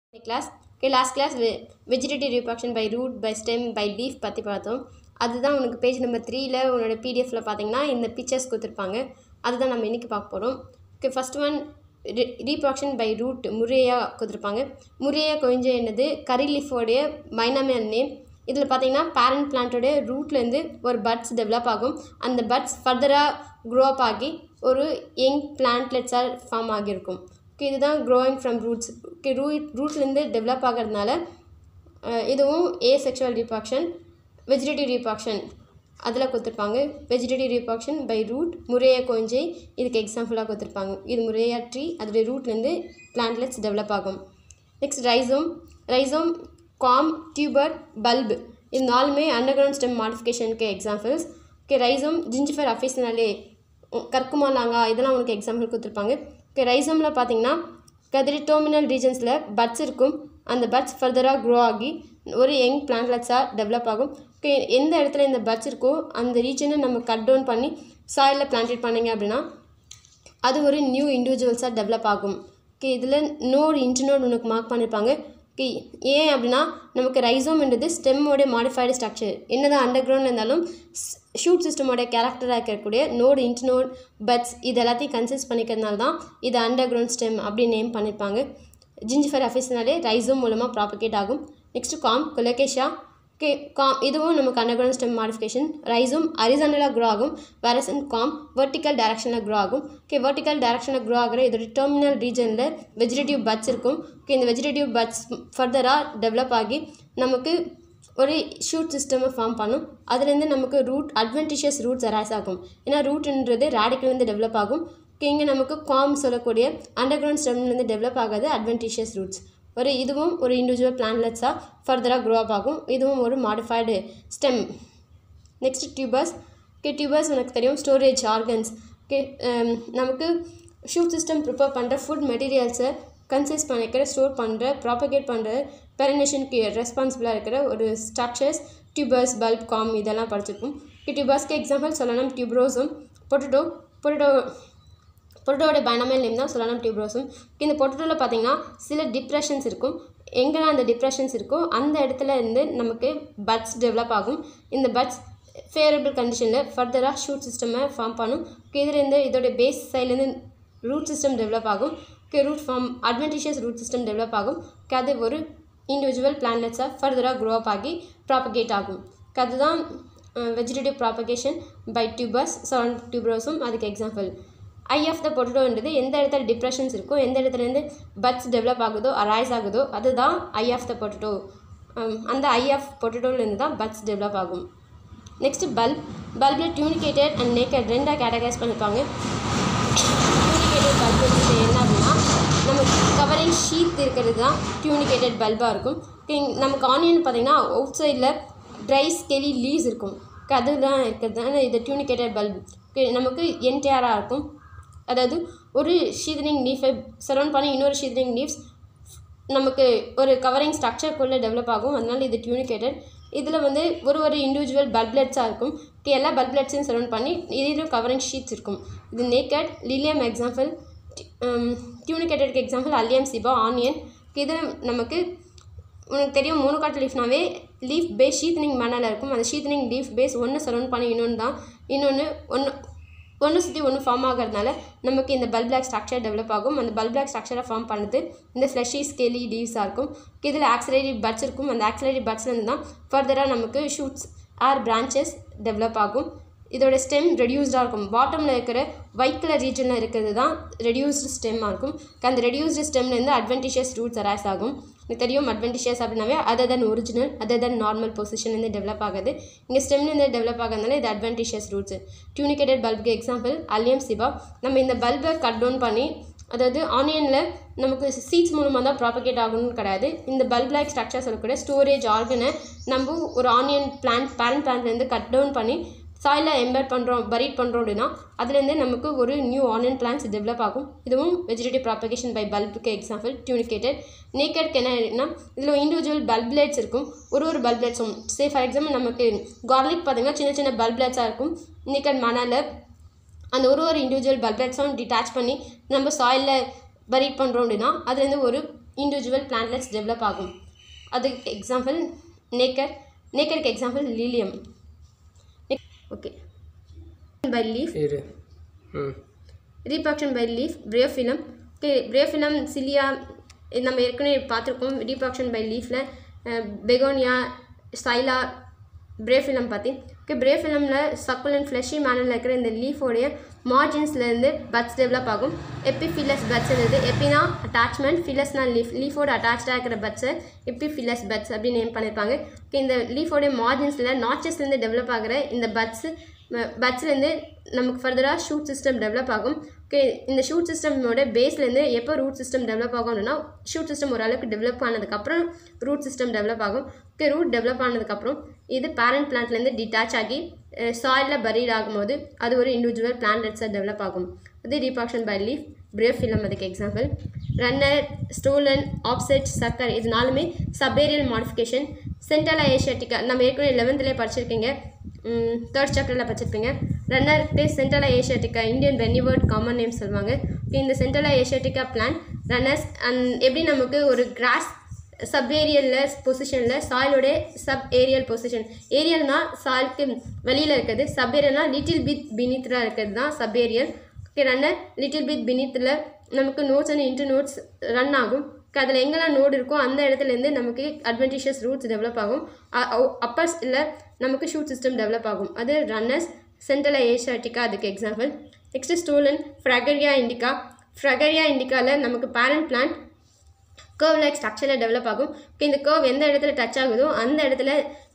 class okay last class vegetative reproduction by root by stem by leaf பற்றி பார்த்தோம் அதுதான் உனக்கு பேஜ் நம்பர் த்ரீயில் உன்னோட பிடிஎஃப்பில் பார்த்தீங்கன்னா இந்த பிக்சர்ஸ் கொடுத்துருப்பாங்க அதுதான் நம்ம இன்றைக்கி பார்க்க போகிறோம் okay first one reproduction by root முறையாக கொடுத்துருப்பாங்க முறையாக கொஞ்சம் என்னது கரி லீஃபோடைய மைனாமியல் நேம் இதில் பார்த்தீங்கன்னா பேரண்ட் பிளான்ட்டோடைய ரூட்லேருந்து ஒரு பட்ஸ் டெவலப் ஆகும் அந்த பட்ஸ் ஃபர்தராக க்ரோ அப் ஆகி ஒரு யங் பிளான்ட்லெட்ஸாக ஃபார்ம் ஆகியிருக்கும் ஓகே இதுதான் growing from roots okay root ரூட்லேருந்து டெவலப் ஆகிறதுனால அஹ், இதுவும் ஏ செக்ஷுவல் ரீப்ராக்ஷன் வெஜிடேட்டிவ் ரீப்ராக்ஷன் அதில் கொடுத்துருப்பாங்க வெஜிடேட்டிவ் ரீப்ராக்ஷன் பை ரூட் முறையா கொஞ்சை இதுக்கு எக்ஸாம்பிளாக கொடுத்துருப்பாங்க இது முறையா ட்ரீ அதோடைய ரூட்லேருந்து பிளான்ட்லெட்ஸ் டெவலப் ஆகும் next rhizome rhizome corm tuber bulb இது நாலுமே அண்டர் கிரவுண்ட் ஸ்டெம் மாடிஃபிகேஷனுக்கு examples okay rhizome Zingiber officinale கற்குமாலாங்கா இதெல்லாம் உனக்கு எக்ஸாம்பிள் கொடுத்துருப்பாங்க ஓகே ரைசோமில் பார்த்தீங்கன்னா கதிரி டோமினல் ரீஜன்ஸில் பட்ஸ் இருக்கும் அந்த பட்ஸ் ஃபர்தராக க்ரோ ஆகி ஒரு யங் பிளான்ட்லெட்ஸாக டெவலப் ஆகும் ஓகே எந்த இடத்துல இந்த பட்ஸ் இருக்கோ அந்த ரீஜனை நம்ம கட் டவுன் பண்ணி சாயிலில் பிளான்டேட் பண்ணீங்க அப்படின்னா அது ஒரு நியூ இண்டிவிஜுவல்ஸாக டெவலப் ஆகும் ஓகே இதில் நோடு இன்டர்னோட் உனக்கு மார்க் பண்ணியிருப்பாங்க ஓகே ஏன் அப்படின்னா நமக்கு ரைசோம்ன்றது ஸ்டெம்மோட மாடிஃபைடு ஸ்ட்ரக்சர் என்னதான் அண்டர் கிரவுண்டில் இருந்தாலும் ஷூட் சிஸ்டமோட கேரக்டராக இருக்கக்கூடிய நோடு இன்டர்னோட் பட்ஸ் இது எல்லாத்தையும் கன்சிஸ்ட் பண்ணிக்கிறதுனால தான் இது அண்டர் கிரவுண்ட் ஸ்டெம் அப்படின்னு நேம் பண்ணியிருப்பாங்க ஜிஞ்சிஃபர் அஃபீஸ்னாலே ரைசோம் மூலமாக ப்ராபகேட் ஆகும் next corm Colocasia okay corm இதுவும் நமக்கு அண்டர்கிரவுண்ட் ஸ்டெம் மாடிஃபிகேஷன் ரைஸும் அரிசனலாக க்ரோ ஆகும் வேரஸ் அண்ட் காம் வெர்டிக்கல் டைரக்ஷனில் க்ரோ ஆகும் ஓகே வெர்டிக்கல் டைரக்ஷனில் க்ரோ ஆகிற இதோட டெர்மினல் ரீஜனில் வெஜிடேட்டிவ் பட்ஸ் இருக்கும் ஓகே இந்த வெஜிடேட்டிவ் பட்ஸ் ஃபர்தராக டெவலப் ஆகி நமக்கு ஒரு ஷூட் சிஸ்டமை ஃபார்ம் பண்ணும் அதுலேருந்து நமக்கு ரூட் அட்வென்டிஷியஸ் ரூட்ஸ் அரைஸ் ஆகும் ஏன்னா ரூட்ன்றது ரேடிக்கல்லேருந்து டெவலப் ஆகும் ஓகே இங்கே நமக்கு காம் சொல்லக்கூடிய அண்டர் கிரவுண்ட் ஸ்டெம்லேருந்து டெவலப் ஆகாது அட்வென்டிஷியஸ் ரூட்ஸ் ஒரு இதுவும் ஒரு இண்டிவிஜுவல் பிளான்லெட்ஸாக ஃபர்தராக க்ரோ அப் ஆகும் இதுவும் ஒரு modified stem next tubers okay tubers எனக்கு தெரியும் ஸ்டோரேஜ் ஆர்கன்ஸ் ஓகே நமக்கு ஷூட் சிஸ்டம் ப்ரிப்பேர் பண்ணுற ஃபுட் மெட்டீரியல்ஸை கன்சிஸ்ட் பண்ணிக்கிற ஸ்டோர் பண்ணுற ப்ராபகேட் பண்ணுற பெரினேஷனுக்கு ரெஸ்பான்சிபிளாக இருக்கிற ஒரு ஸ்ட்ரக்சர்ஸ் டியூபர்ஸ் பல்ப் காம் இதெல்லாம் படிச்சிருப்போம் ஓகே டியூபர்ஸ்க்கு எக்ஸாம்பிள் சொல்லலாம் டியூப்ரோஸும் பொட்டட்டோ பொட்டட்டோ பொட்டோட பைனாமல் நேம் தான் சொல்லலாம் டியூப்ரோஸும் இந்த பொட்டட்டோவில் பார்த்தீங்கன்னா சில டிப்ரெஷன்ஸ் இருக்கும் எங்கெல்லாம் அந்த டிப்ரெஷன்ஸ் இருக்கோ அந்த இடத்துல இருந்து நமக்கு பட்ஸ் டெவலப் ஆகும் இந்த பட்ஸ் ஃபேவரபிள் கண்டிஷனில் ஃபர்தராக ஷூட் சிஸ்டமை ஃபார்ம் பண்ணும் இதுலேருந்து இதோட பேஸ் சைட்லேருந்து ரூட் சிஸ்டம் டெவலப் ஆகும் okay root form adventitious root system develop ஆகும் Okay, அது ஒரு இண்டிவிஜுவல் பிளான்லெட்ஸாக ஃபர்தராக க்ரோ அப் ஆகி ப்ராபகேட் ஆகும் Okay, அதுதான் வெஜிடேட்டிவ் ப்ராபகேஷன் பை டியூபர்ஸ் சரௌண்ட் டியூபரோஸும் அதுக்கு எக்ஸாம்பிள் ஐ ஆஃப் த பொட்டட்டோன்றது எந்த இடத்துல டிப்ரெஷன்ஸ் இருக்கோ எந்த இடத்துலேருந்து பட்ஸ் டெவலப் ஆகுதோ அரைஸ் ஆகுதோ அதுதான் ஐ ஆஃப் த பொட்டட்டோ அந்த ஐ ஆஃப் பொட்டட்டோலேருந்து தான் பட்ஸ் டெவலப் ஆகும் நெக்ஸ்ட்டு பல்ப் பல்பில் டியூனிகேட்டட் அண்ட் நேக்கட் ரெண்டாக கேட்டகரைஸ் பண்ணியிருப்பாங்க டியூனிகேட்டட் பல்ப் வந்துட்டு என்ன அப்படின்னா நம்ம கவரிங் ஷீத் இருக்கிறது தான் டியூனிகேட்டட் பல்பாக இருக்கும் Okay, நமக்கு ஆனியன் பார்த்தீங்கன்னா அவுட் சைடில் ட்ரை ஸ்கெலி லீவ்ஸ் இருக்கும் Okay, அதுதான் இருக்கிறதுனால இது டியூனிகேட்டட் பல்ப் ஓகே நமக்கு என்டையராக இருக்கும் அதாவது ஒரு ஷீதனிங் லீஃபை சரௌண்ட் பண்ணி இன்னொரு ஷீதனிங் லீவ்ஸ் நமக்கு ஒரு கவரிங் ஸ்ட்ரக்சர்க்குள்ளே டெவலப் ஆகும் அதனால இது டியூனிகேட்டட் இதில் வந்து ஒரு ஒரு இண்டிவிஜுவல் பல்ப்லெட்ஸாக இருக்கும் Okay, எல்லா பல்ப்லெட்ஸையும் சரௌண்ட் பண்ணி இதிலும் கவரிங் ஷீட்ஸ் இருக்கும் இது நேக்கட் லிலியம் எக்ஸாம்பிள் டியூனிகேட்டடுக்கு எக்ஸாம்பிள் அல்லியம் சிபா ஆனியன் இது நமக்கு உனக்கு தெரியும் மோனோகாட் லீஃப்னாவே லீஃப் பேஸ் ஷீத்தனிங் மேனரில் இருக்கும் அந்த ஷீத்தனிங் லீஃப் பேஸ் ஒன்று சரௌண்ட் பண்ணி இன்னொன்று தான் இன்னொன்று ஒன்று ஒன்று சுற்றி ஒன்று ஃபார்ம் ஆகிறதுனால நமக்கு இந்த பல் பிளாக் ஸ்ட்ரக்சர் டெவலப் ஆகும் அந்த பல் பிளாக் ஸ்ட்ரக்சரை ஃபார்ம் பண்ணுறது இந்த ஃப்ளஷி ஸ்கேலி லீவ்ஸாக இருக்கும் இதில் ஆக்சிலரி பட்ஸ் இருக்கும் அந்த ஆக்சிலரி பட்ஸ்லேருந்து தான் ஃபர்தராக நமக்கு ஷூட்ஸ் ஆர் பிரான்ச்சஸ் டெவலப் ஆகும் இதோட ஸ்டெம் ரெடியூஸ்டாக இருக்கும் பாட்டமில் இருக்கிற ஒயிட் கலர் ரீஜனில் இருக்கிறது தான் ரெடியூஸ்டு ஸ்டெம்மாக இருக்கும் அந்த ரெடியூஸ்டு ஸ்டெம்லேருந்து அட்வென்டிஷியஸ் ரூட்ஸ் அரைஸ் ஆகும் எனக்கு தெரியும் அட்வென்டிஷியஸ் அப்படின்னாவே other than original other than normal பொசிஷன்லேருந்து டெவலப் ஆகுது இங்கே ஸ்டெம்லேருந்து டெவலப் ஆகிறதுனால இது அட்வென்டிஷியஸ் ரூட்ஸ் டியூனிகேட்டட் பல்புக்கு எக்ஸாம்பிள் அல்லியம் சிபா நம்ம இந்த பல்பை கட் டவுன் பண்ணி அதாவது ஆனியனில் நமக்கு சீட்ஸ் மூலமாக தான் ப்ராபகேட் ஆகணும்னு கிடையாது இந்த பல்ப் லைக் ஸ்ட்ரக்சர் சொல்லக்கூடிய ஸ்டோரேஜ் ஆர்கனை நம்ம ஒரு ஆனியன் பிளான்ட் பேரண்ட் பிளான்ட்லேருந்து கட் டவுன் பண்ணி சாயிலில் எம்பெட் பண்ணுறோம் பரீட் பண்ணுறோம் அப்படின்னா அதுலேருந்து நமக்கு ஒரு நியூ ஆனியன் பிளான்ஸ் டெவலப் ஆகும் இதுவும் வெஜிடேட்டிவ் ப்ராபகேஷன் பை பல்புக்கு எக்ஸாம்பிள் டியூனிகேட்டட் நேக்கட்க்கு என்ன இதில் இண்டிவிஜுவல் பல்ப்லேட்ஸ் இருக்கும் ஒரு ஒரு பல்ப்லேட்ஸும் சே ஃபார் எக்ஸாம்பிள் நமக்கு கார்லிக் பார்த்தீங்கன்னா சின்ன சின்ன பல்ப்லேட்ஸாக இருக்கும் நேக்கட் மணால் அந்த ஒரு ஒரு இண்டிவிஜுவல் பல்ப்லேட்ஸும் டிட்டாச் பண்ணி நம்ம சாயிலில் பரீட் பண்ணுறோம் அப்படின்னா அதுலேருந்து ஒரு இண்டிவிஜுவல் பிளான்லெட்ஸ் டெவலப் ஆகும் அதுக்கு எக்ஸாம்பிள் நேக்கர் நேக்கருக்கு example Lilium okay by leaf இரு ம் reproduction by leaf Bryophyllum okay Bryophyllum சிலியா இது நம்ம ஏற்கனவே பார்த்துருக்கோம் ரீப்ராக்ஷன் பை லீஃபில் பெகோனியா ஸ்டைலா பிரேஃபிலம் பற்றி ஓகே பிரேஃபிலமில் சக்குலன் ஃப்ளஷி மேனரில் இருக்கிற இந்த லீஃபோடைய மார்ஜின்ஸ்லேருந்து பட்ஸ் டெவலப் ஆகும் எப்பிஃபிலஸ் பட்ஸ் இருக்குது எப்பினா அட்டாச்மெண்ட் ஃபிலஸ்னா லீஃப் லீஃபோட அட்டாச்சாக இருக்கிற பட்ஸை எப்பிஃபிலஸ் பட்ஸ் அப்படின்னு நேம் பண்ணியிருப்பாங்க ஓகே இந்த லீஃபோடைய மார்ஜின்ஸில் நாச்சஸ்லேருந்து டெவலப் ஆகிற இந்த பட்ஸு பட்ஸ்லேருந்து நமக்கு ஃபர்தராக ஷூட் சிஸ்டம் டெவலப் ஆகும் ஓகே இந்த ஷூட் சிஸ்டமோட பேஸ்லேருந்து எப்போ ரூட் சிஸ்டம் டெவலப் ஆகும் அப்படின்னா ஷூட் சிஸ்டம் ஓரளவுக்கு டெவலப் ஆனதுக்கப்புறம் ரூட் சிஸ்டம் டெவலப் ஆகும் ஓகே ரூட் டெவலப் ஆனதுக்கப்புறம் இது பேரண்ட் பிளான்ட்லேருந்து டிட்டாச் ஆகி சாயிலில் பரீட் ஆகும்போது அது ஒரு இண்டிவிஜுவல் பிளான்லெட்ஸாக டெவலப் ஆகும் அது reproduction by leaf Bryophyllum அதுக்கு example runner stolon offset sucker இது நாலுமே சபேரியல் மாடிஃபிகேஷன் சென்டலா ஏஷியாட்டிக்கா நம்ம ஏற்கனவே லெவன்த்லேயே படிச்சிருக்கீங்க தேர்ட் சாப்டரில் படிச்சிருப்பீங்க ரன்னருக்கு சென்ட்ரலா ஏஷியாட்டிக்கா இந்தியன் வெனிவர்ட் காமன் நேம் சொல்லுவாங்க Okay, இந்த சென்ட்ரலா ஏஷியாட்டிக்கா பிளான் ரன்னர்ஸ் அண்ட் எப்படி நமக்கு ஒரு கிராஸ் சப் ஏரியலில் பொசிஷனில் சாயிலோட சப் ஏரியல் பொசிஷன் ஏரியல்னா சாயிலுக்கு வெளியில் இருக்குது சப் ஏரியல்னா லிட்டில் பிட் பினித்தில் இருக்கிறது தான் sub aerial okay runner little bit பினித்தில் நமக்கு nodes and internodes run ஆகும் அதில் எங்கெல்லாம் நோடு இருக்கோ அந்த இடத்துலேருந்து நமக்கு அட்வென்டிஷியஸ் ரூட்ஸ் டெவலப் ஆகும் அப்பர்ஸ் இல்லை நமக்கு ஷூட் சிஸ்டம் டெவலப் ஆகும் அது ரன்னர்ஸ் சென்ட்ரல் ஏஷியாட்டிக்கா அதுக்கு example next stolon Fragaria indica Fragaria இண்டிகாவில் நமக்கு பேரண்ட் பிளான்ட் கர்வ் லைக் ஸ்ட்ரக்சரில் டெவலப் ஆகும் இப்போ இந்த கர்வ் எந்த இடத்துல டச் ஆகுதோ அந்த இடத்துல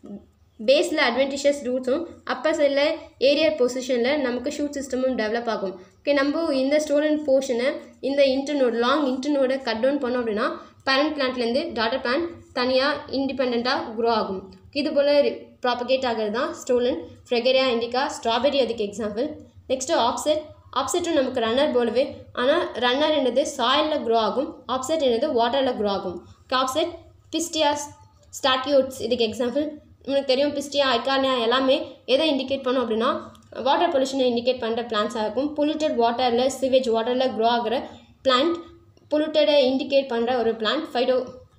பேஸில் அட்வென்டிஷியஸ் ரூட்ஸும் அப்பர் சைடில் ஏரியர் பொசிஷனில் நமக்கு ஷூட் சிஸ்டமும் டெவலப் ஆகும் ஓகே நம்ம இந்த ஸ்டூடெண்ட் போர்ஷனை இந்த இன்டர்னோட் லாங் இன்டர்னோட கட் டவுன் பண்ணோம் அப்படின்னா பேரண்ட் பிளான்ட்லேருந்து டாட்டர் பிளான்ட் தனியாக இண்டிபெண்ட்டாக க்ரோ ஆகும் இது போல் ப்ராபகேட் ஆகிறது தான் ஸ்டோலன் ஃப்ரெகரியா இண்டிகா ஸ்ட்ராபெரி அதுக்கு எக்ஸாம்பிள் நெக்ஸ்ட்டு ஆப்செட் ஆப்செட்டும் நமக்கு ரன்னர் போலவே ஆனால் ரன்னர் என்னது சாயிலில் க்ரோ ஆகும் ஆப்செட் என்னது வாட்டரில் க்ரோ ஆகும் ஆப்செட் பிஸ்டியாஸ் ஸ்டாட்யூட்ஸ் இதுக்கு எக்ஸாம்பிள் உங்களுக்கு தெரியும் பிஸ்டியா ஐகானியா எல்லாமே எதை இண்டிகேட் பண்ணும் அப்படின்னா வாட்டர் பொல்யூஷனை இண்டிகேட் பண்ணுற பிளான்ஸாக இருக்கும் பொல்யூட்டட் வாட்டரில் சிவேஜ் வாட்டரில் க்ரோ ஆகிற பிளான்ட் பொல்யூட்டடை இண்டிகேட் பண்ணுற ஒரு பிளான்ட் ஃபைடோ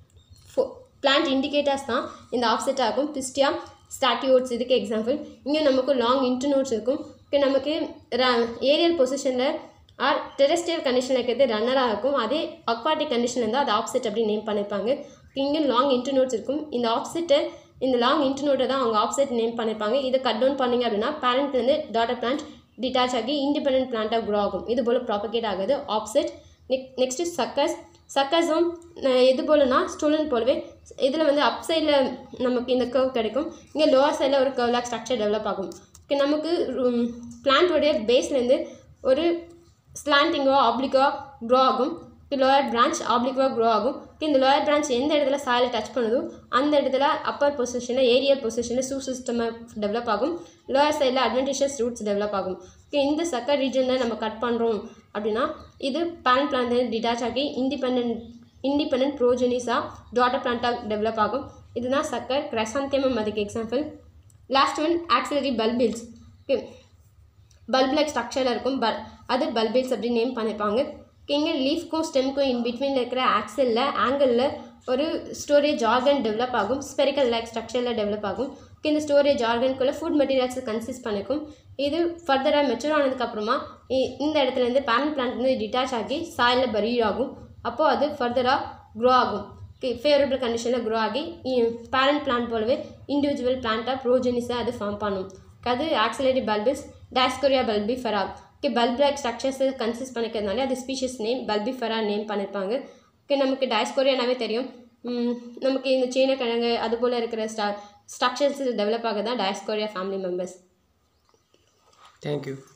பிளான்ட் இண்டிகேட்டர்ஸ் தான் இந்த ஆப்செட் ஆகும் பிஸ்டியா ஸ்டாட்டியோட்ஸ் இதுக்கு எக்ஸாம்பிள் இங்கே நமக்கு லாங் இன்டர்னோட்ஸ் இருக்கும் இப்போ நமக்கு ஏரியல் பொசிஷனில் ஆர் டெரெஸ்டியல் கண்டிஷனில் இருக்கிறது ரன்னராக இருக்கும் அதே அக்வாட்டிக் கண்டிஷனில் இருந்தால் அது ஆப்செட் அப்படின்னு நேம் பண்ணியிருப்பாங்க இங்கே லாங் இன்டர்னோட்ஸ் இருக்கும் இந்த ஆப்செட்டை இந்த லாங் இன்டர்னோட்டை தான் அவங்க ஆப்செட் நேம் பண்ணியிருப்பாங்க இதை கட் டவுன் பண்ணிங்க அப்படின்னா பேரண்ட்லேருந்து டாட்டர் பிளான்ட் டிட்டாச் ஆகி இண்டிபெண்ட் பிளான்ட்டாக க்ரோ ஆகும் இது போல் ப்ராபகேட் ஆகுது ஆப்செட் நெக் நெக்ஸ்ட்டு சக்கஸ் சக்கஸும் எது போலனா ஸ்டூடெண்ட் போலவே இதில் வந்து அப் சைடில் நமக்கு இந்த கர்வ் கிடைக்கும் இங்கே லோவர் சைடில் ஒரு கர்வ்லாக் ஸ்ட்ரக்சர் டெவலப் ஆகும் ஓகே நமக்கு பிளான்ட்டோடைய பேஸ்லேருந்து ஒரு ஸ்லாண்டிங்கோ ஆப்ளிக்கோ க்ரோ ஆகும் லோயர் பிரான்ச் ஆப்ளிக்வாக க்ரோ ஆகும் இந்த லோயர் பிரான்ச் எந்த இடத்துல சாயில் டச் பண்ணுதோ அந்த இடத்துல அப்பர் பொசிஷனில் ஏரியல் பொசிஷனில் சூ சிஸ்டமாக டெவலப் ஆகும் லோயர் சைடில் அட்வென்டிஷியஸ் ரூட்ஸ் டெவலப் ஆகும் ஓகே இந்த சக்கர் ரீஜனில் நம்ம கட் பண்ணுறோம் அப்படின்னா இது பேரண்ட் பிளான்ட் டிட்டாச் ஆகி இண்டிபெண்ட் இண்டிபெண்ட் ப்ரோஜனிஸாக டாட்டர் பிளான்ட்டாக டெவலப் ஆகும் இதுதான் சக்கர் கிரசாந்தியமம் அதுக்கு example last one axillary bulbils okay bulb like ஸ்ட்ரக்சரில் இருக்கும் பல் அது பல்பில்ஸ் அப்படின்னு நேம் பண்ணியிருப்பாங்க இங்கே லீஃப்க்கும் ஸ்டெம்க்கும் இன் பிட்வீனில் இருக்கிற ஆக்சலில் ஆங்கிளில் ஒரு ஸ்டோரேஜ் ஆர்கன் டெவலப் ஆகும் ஸ்பெரிக்கல் லைக் ஸ்ட்ரக்சரில் டெவலப் ஆகும் இந்த ஸ்டோரேஜ் ஆர்கனுக்குள்ளே ஃபுட் மெட்டீரியல்ஸ் கன்சிஸ்ட் பண்ணிருக்கும் இது ஃபர்தராக மெச்சூர் ஆனதுக்கப்புறமா இந்த இடத்துலேருந்து பேரண்ட் பிளான்ட் வந்து டிட்டாச் ஆகி சாயிலில் பரீட் ஆகும் அப்போது அது ஃபர்தராக க்ரோ ஆகும் ஃபேவரபிள் கண்டிஷனில் க்ரோ ஆகி பேரண்ட் பிளான்ட் போலவே இண்டிவிஜுவல் பிளான்ட்டாக ப்ரோஜெனிஸாக அது ஃபார்ம் பண்ணும் அது axillary bulbils Dioscorea bulbifera okay bulb like structures consist பண்ணிக்கிறதுனால அது ஸ்பீஷியஸ் நேம் பல்பிஃபெரா நேம் பண்ணியிருப்பாங்க ஓகே நமக்கு டாஸ்கோரியானாவே தெரியும் நமக்கு இந்த சீன கிழங்கு அது போல் இருக்கிற ஸ்டா ஸ்ட்ரக்சர்ஸ் டெவலப் ஆக தான் டயஸ்கோரியா ஃபேமிலி மெம்பர்ஸ் தேங்க்யூ